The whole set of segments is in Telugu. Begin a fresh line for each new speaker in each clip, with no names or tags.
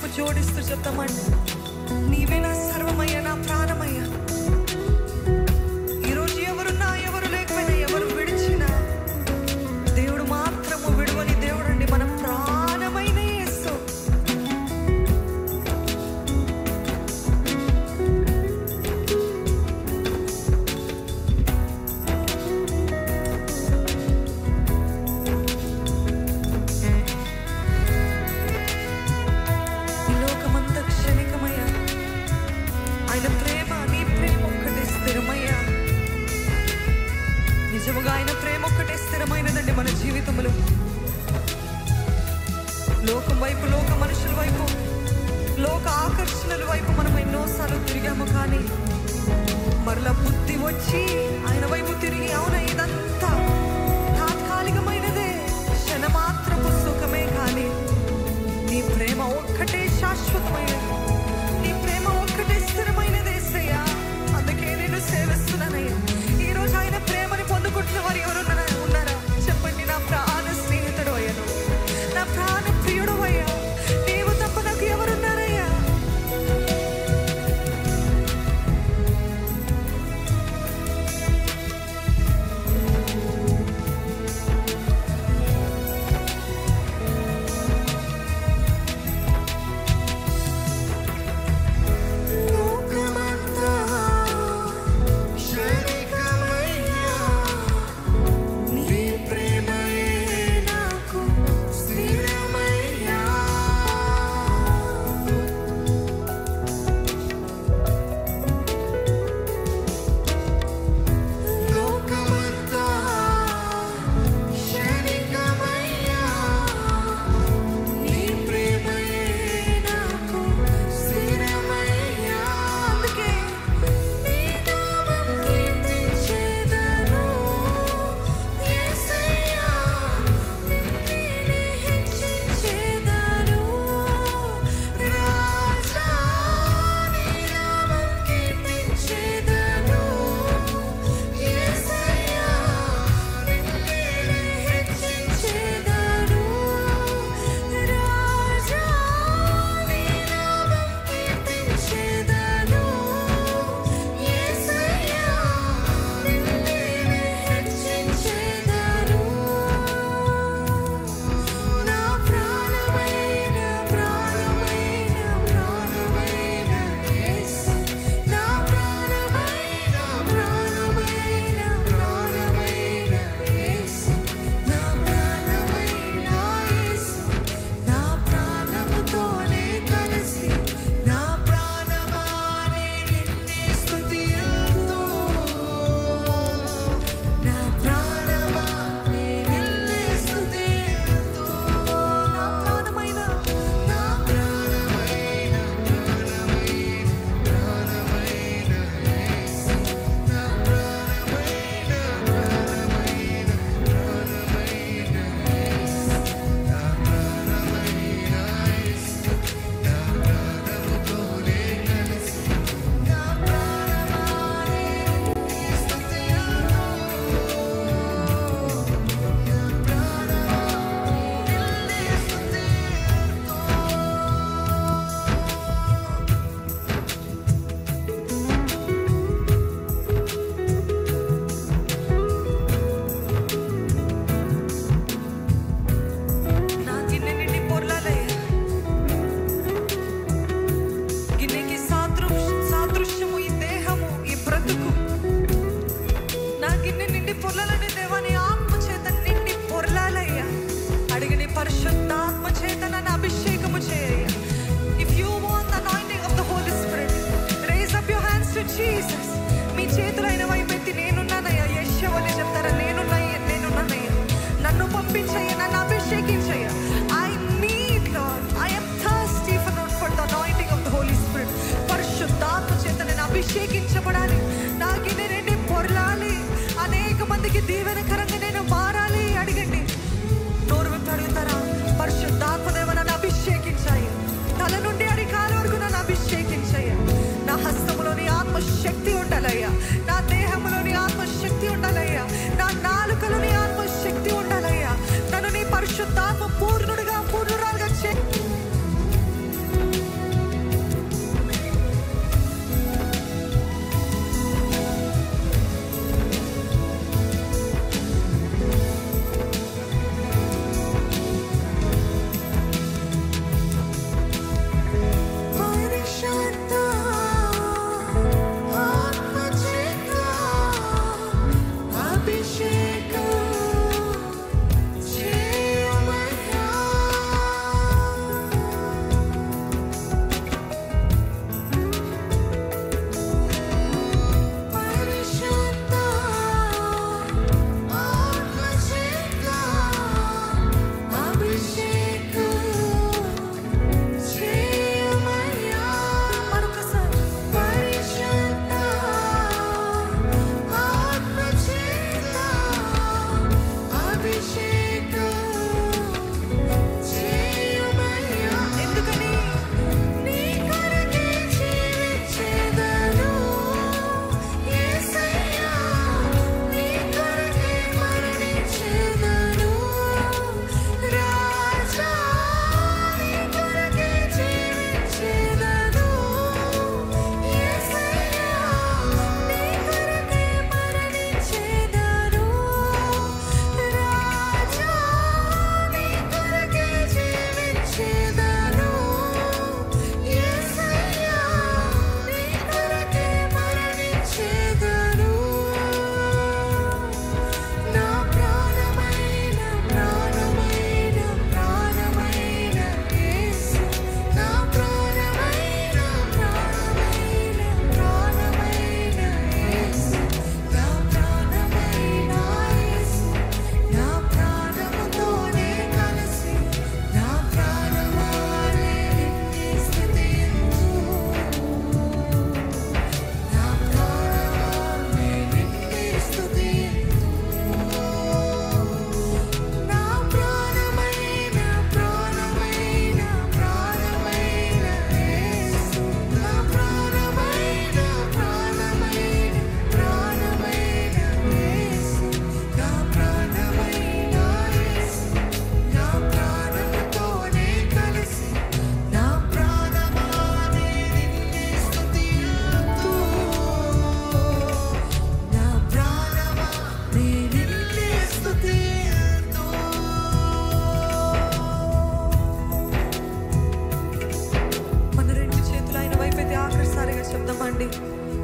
జోడిస్తూ చెప్తామండి నీవే నా సర్వమయ్యా నా ప్రాణమయ్యా ఈరోజు ఎవరున్నా ఎవరు లేకపోయినా ఎవరు విడిచినా దేవుడు మాత్రము విడువని దేవుడు అండి మన ప్రాణమైన యేసు ఈ లోకమంతా క్షణికమయ్యా ఆయన ప్రేమ నీ ప్రేమ ఒక్కటే స్థిరమయ్యా నిజముగా ఆయన ప్రేమ ఒక్కటే స్థిరమైనదండి మన జీవితంలో లోకం వైపు లోక మనుషుల వైపు లోక ఆకర్షణల వైపు మనం ఎన్నోసార్లు తిరిగాము కానీ మరలా బుద్ధి వచ్చి ఆయన వైపు తిరిగి అవున ఇదంతా తాత్కాలికమైనదే క్షణమాత్రపు సుఖమే కానీ నీ ప్రేమ ఒక్కటే శాశ్వతమైనది నీ ప్రేమ ఒక్కటే స్థిరమైనది యేసయ్యా అందుకే నేను సేవిస్తున్నానయ్యా ఈ రోజు ఆయన ప్రేమని పొందుకుంటున్న వారు ఎవరు ఉన్నారా- ఉన్నారా చెప్పండి నా ప్రాణ స్నేహితుడు అయ్యను నా ప్రాణ ప్రియుడు అయ్యా నీవు తప్ప నాకు ఎవరున్నారయ్యా
లోకమంతా క్షణికమయ్యా నీ ప్రేమయే నాకు స్థిరమయ్యా లోకమంతా క్షణికమయ్యా నీ ప్రేమయే నాకు స్థిరమయ్యా
అందుకే
నీ నామం కీర్తించెదను యేసయ్యా నిన్నే హెచ్చించెదను రాజా నీ నామం కీర్తించెదను యేసయ్యా నిన్నే హెచ్చించెదను రాజా నీ నామం కీర్తించెదను యేసయ్యా నిన్నే హెచ్చించెదను నా ప్రాణమైన ప్రాణమైన ప్రాణమైన యేసు నా ప్రాణమైన ప్రాణమైన ప్రాణమైన యేసు నా ప్రాణమైన యేసు నా ప్రాణముతోనే కలిసి నా ప్రాణమానే నిన్నే స్తుతింతు నా ప్రాణమానే నిన్నే స్తుతింతు
నా ప్రాణమైన
నా ప్రాణమైన ప్రాణమైన ప్రాణమైన యేసు నా ప్రాణమైన ప్రాణమైన ప్రాణమైన యేసు నా ప్రాణమైన యేసు నా ప్రాణముతోనే కలిసి నా ప్రాణమానే నిన్నే స్తుతింతు నా ప్రాణమానే నిన్నే స్తుతింతు
నా గిన్నె నిండి పొర్లాలయ్యా గిన్నెకి సాదృ సాదృశ్యము ఈ దేహము ఈ బ్రతుకు నా గిన్నె నిండి పొర్లాలని దేవాని ఆత్మ చేత నిండి పొర్లాలయ్యా అడిగిన పరిశుద్ధాత్మ చేత నన్ను అభిషేకము చేయ if you want anointing of the Holy Spirit raise up your hands to Jesus మీ చేతులైన వైపెత్తి నేనున్నానయ్యా యెషోవని చెప్తారా నేనున్నాయ్యా నేనున్నానయ్యా నన్ను పంపించయ్యా నన్ను అభిషేకించయ్యా I need Lord I am thirsty for not for the anointing of the Holy Spirit పరిశుద్ధాత్మ చేత నేను అభిషేకించబడాలి నా గిన్నె నిండి పొరలాలి అనేక మందికి దీవెనకరంగా నేను మారాలి అడగండి నోరు విప్పి అడుగుతారా పరిశుద్ధాత్మ దేవ నన్ను అభిషేకించాయి తల నుండి అడికాల వరకు నన్ను అభిషేకించాయి నా హస్తములోని ఆత్మ శక్తి ఉండాలయ్యా నా దేహంలోని ఆత్మ శక్తి ఉండాలయ్యా నా నాలుకలోని ఆత్మ శక్తి ఉండాలయ్యా నన్ను నీ పరిశుద్ధాత్మ పూర్ణుడిగా పూర్ణురాలుగా చే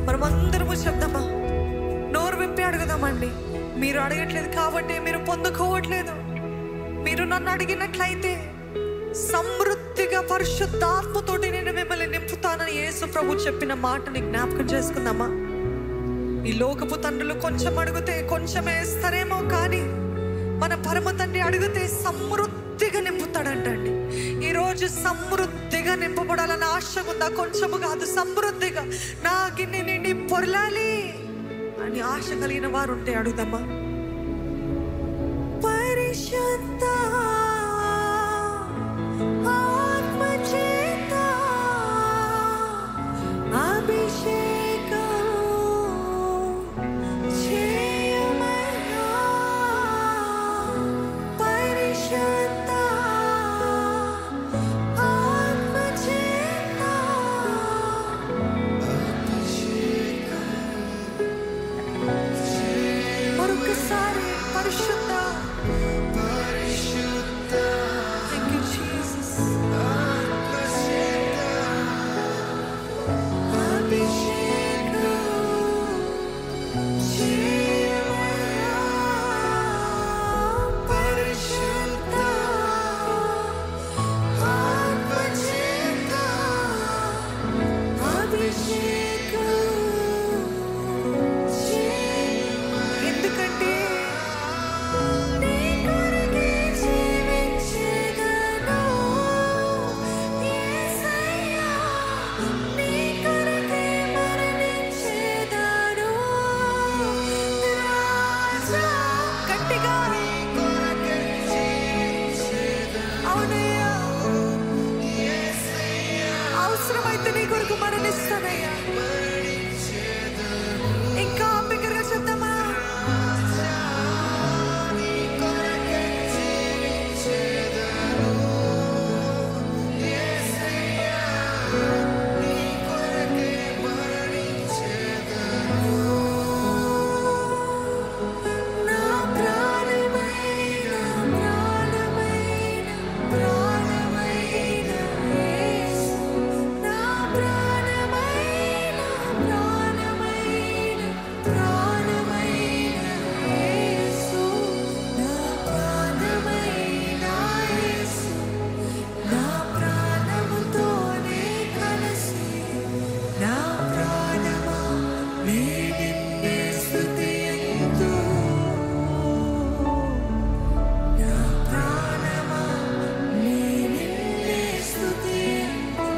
మనమందరము చెప్దామా నోరు విప్పి అడుగుదామండి మీరు అడగట్లేదు కాబట్టి మీరు పొందుకోవట్లేదు మీరు నన్ను అడిగినట్లయితే సమృద్ధిగా పరిశుద్ధాత్మతోటి నేను మిమ్మల్ని నింపుతానని యేసు ప్రభు చెప్పిన మాటని జ్ఞాపకం చేసుకుందామా ఈ లోకపు తండ్రులు కొంచెం అడిగితే కొంచెం వేస్తారేమో కానీ మన పరమ తండ్రి అడిగితే సమృద్ధిగా నింపుతాడంటండి ఈరోజు సమృద్ధిగా నింపబడాలని ఆశ ఉందా కొంచెము కాదు సమృద్ధిగా నా గిన్నె నిండి పొరలాలి అని ఆశ కలిగిన వారు ఉంటే అడుగుదామా పరిశుద్ధ ఆత్మచేత అభిషేకం చేయమయ్యా పరిశుద్ధ ఆత్మచేత మరొకసారి పరిశుద్ధ Thank you, Jesus. ఎందుకంటే నీ కొరకే జీవించెదను యేసయ్యా నీ కొరకే మరణించెదను రాజా గట్టిగా అవునయ్యా అవసరమైతే నీ కొరకు మరణిస్తానయ్యా ఇంకా బిగ్గరగా చెప్తామా నా ప్రాణమైన ప్రాణమైన ప్రాణమైన యేసు నా ప్రాణమైన ప్రాణమైన ప్రాణమైన యేసు నా ప్రాణమైన యేసు నా ప్రాణముతోనే కలిసి నా ప్రాణమా నీ నిన్నే స్తుతియంతు నా ప్రాణమా నీ నిన్నే స్తుతియంతు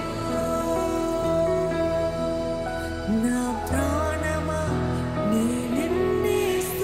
నా ప్రాణమా నీ నిన్నే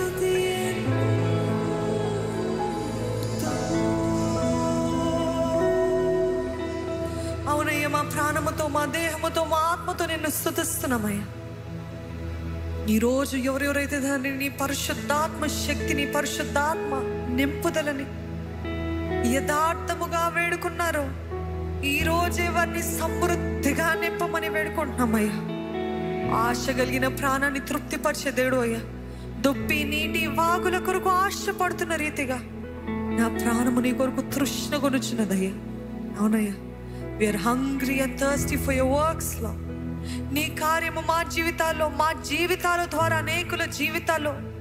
స్తుతియంతు అవునయ్య మా ప్రాణముతో మా దేహముతో మా ఆత్మతో నిన్ను స్థుతిస్తున్నామయ్యా ఈరోజు ఎవరెవరైతే దాన్ని నీ పరిశుద్ధాత్మ శక్తిని పరిశుద్ధాత్మ నింపుదలని యథార్థముగా వేడుకున్నారో ఈ రోజే వారిని సమృద్ధిగా నింపమని వేడుకుంటున్నామయ్యా ఆశ కలిగిన ప్రాణాన్ని తృప్తిపరిచే దేవుడు అయ్యా దుప్పి నీటి వాగుల కొరకు ఆశపడుతున్న రీతిగా నా ప్రాణము నీ కొరకు తృష్ణ కొనుచున్నదయ్యా అవునయ్యా we are hungry and thirsty for your works లో నీ కార్యము మా జీవితాల్లో మా జీవితాల ద్వారా అనేకుల జీవితాల్లో